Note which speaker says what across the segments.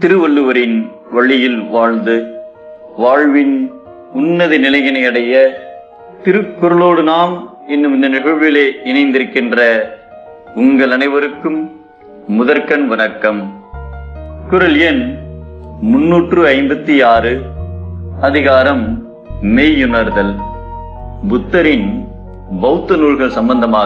Speaker 1: திருவள்ளுவரின் வழியில் வாழ்ந்து வாழ்வின் உன்னத நிலையினை அடைய திருக்குறளோடு நாம் இன்னும் இந்த நிகழ்விலே இணைந்திருக்கின்ற உங்கள் அனைவருக்கும் முதற்கண் வணக்கம் குரல் எண் முன்னூற்று ஐம்பத்தி ஆறு அதிகாரம் மெய்யுணர்தல் புத்தரின் பௌத்த நூல்கள் சம்பந்தமாக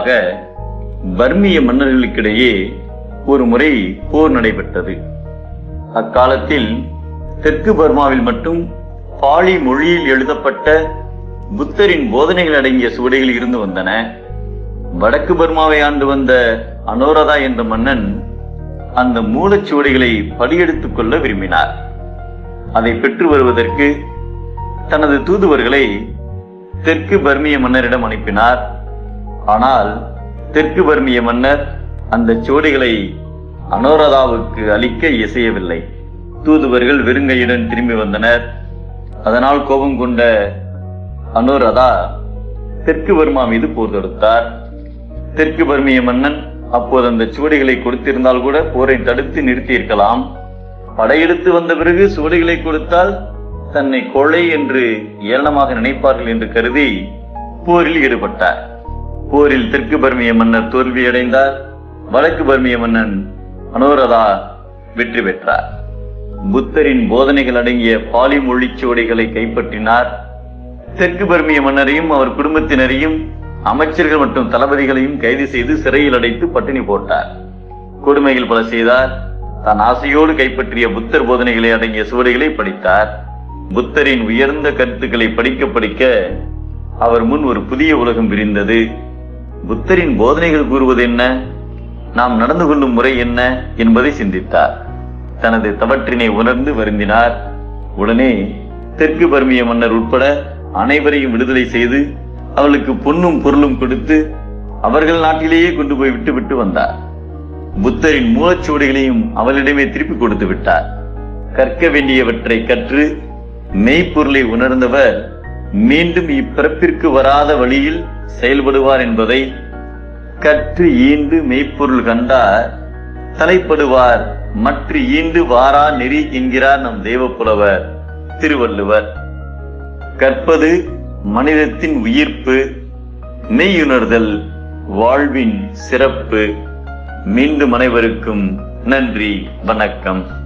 Speaker 1: பர்மிய மன்னர்களுக்கிடையே ஒரு முறை போர் நடைபெற்றது அக்காலத்தில் தெற்கு பர்மாவில் மட்டும் பாலி மொழியில் எழுதப்பட்ட புத்தரின் போதனைகள் அடங்கிய சுவடிகள் இருந்து வந்தன வடக்கு பர்மாவை ஆண்டு வந்த அனோரதா என்ற மன்னன் அந்த மூலச்சுவடிகளை படியெடுத்துக் கொள்ள விரும்பினார் அதை பெற்று வருவதற்கு தனது தூதுவர்களை தெற்கு பர்மிய மன்னரிடம் அனுப்பினார் ஆனால் தெற்கு பர்மிய மன்னர் அந்த சுவடிகளை அனோரதாவுக்கு அளிக்க இசையவில்லை தூதுவர்கள் வெறுங்கையுடன் திரும்பி வந்தனர் அதனால் கோபம் கொண்ட அனுரதா தெற்கு பர்மா மீது போர் தொடுத்தார் தெற்கு பர்மிய மன்னன் அப்போது அந்த சுவடிகளை கொடுத்திருந்தால் கூட போரை தடுத்து நிறுத்தியிருக்கலாம் படையெடுத்து வந்த பிறகு சுவடிகளை கொடுத்தால் தன்னை கொலை என்று ஏளனமாக நினைப்பார்கள் என்று கருதி போரில் ஈடுபட்டார் போரில் தெற்கு பர்மிய மன்னர் தோல்வியடைந்தார் வடக்கு பர்மிய மன்னன் அனோரதா வெற்றி பெற்றார் புத்தரின் போதனைகள் அடங்கிய பாலி மொழிச்சுவடிகளை கைப்பற்றினார் தெற்கு பர்மிய மன்னரையும் அவர் குடும்பத்தினரையும் அமைச்சர்கள் மற்றும் தளபதிகளையும் கைது செய்து சிறையில் அடைத்து பட்டினி போட்டார் கொடுமைகள் பல செய்தார் தான் ஆசையோடு கைப்பற்றிய புத்தர் போதனைகளை அடங்கிய சுவடிகளை படித்தார் புத்தரின் உயர்ந்த கருத்துக்களை படிக்க படிக்க அவர் முன் ஒரு புதிய உலகம் விரிந்தது புத்தரின் போதனைகள் கூறுவது என்ன நாம் நடந்து கொள்ளும் முறை என்ன என்பதை சிந்தித்தார் தனது தவற்றினை உணர்ந்து வருந்தினார் உடனே தெற்கு பர்மிய மன்னர் உட்பட அனைவரையும் விடுதலை செய்து அவளுக்கு பொன்னும் பொருளும் கொடுத்து அவர்கள் நாட்டிலேயே கொண்டு போய் விட்டு விட்டு வந்தார் புத்தரின் மூலச்சுவடிகளையும் அவளிடமே திருப்பி கொடுத்து விட்டார் கற்க வேண்டியவற்றை கற்று மெய்ப்பொருளை உணர்ந்தவர் மீண்டும் இப்பிறப்பிற்கு வராத வழியில் செயல்படுவார் என்பதை கற்று ஈண்டு மெய்ப்பொருள் கண்டார் தலைப்படுவார் மற்ற ஈண்டு வாரா நெறி என்கிறார் நம் தெய்வப்புலவர் திருவள்ளுவர் கற்பது மனிதத்தின் உயிர்ப்பு மெய்யுணர்தல் வாழ்வின் சிறப்பு மீண்டும் அனைவருக்கும் நன்றி வணக்கம்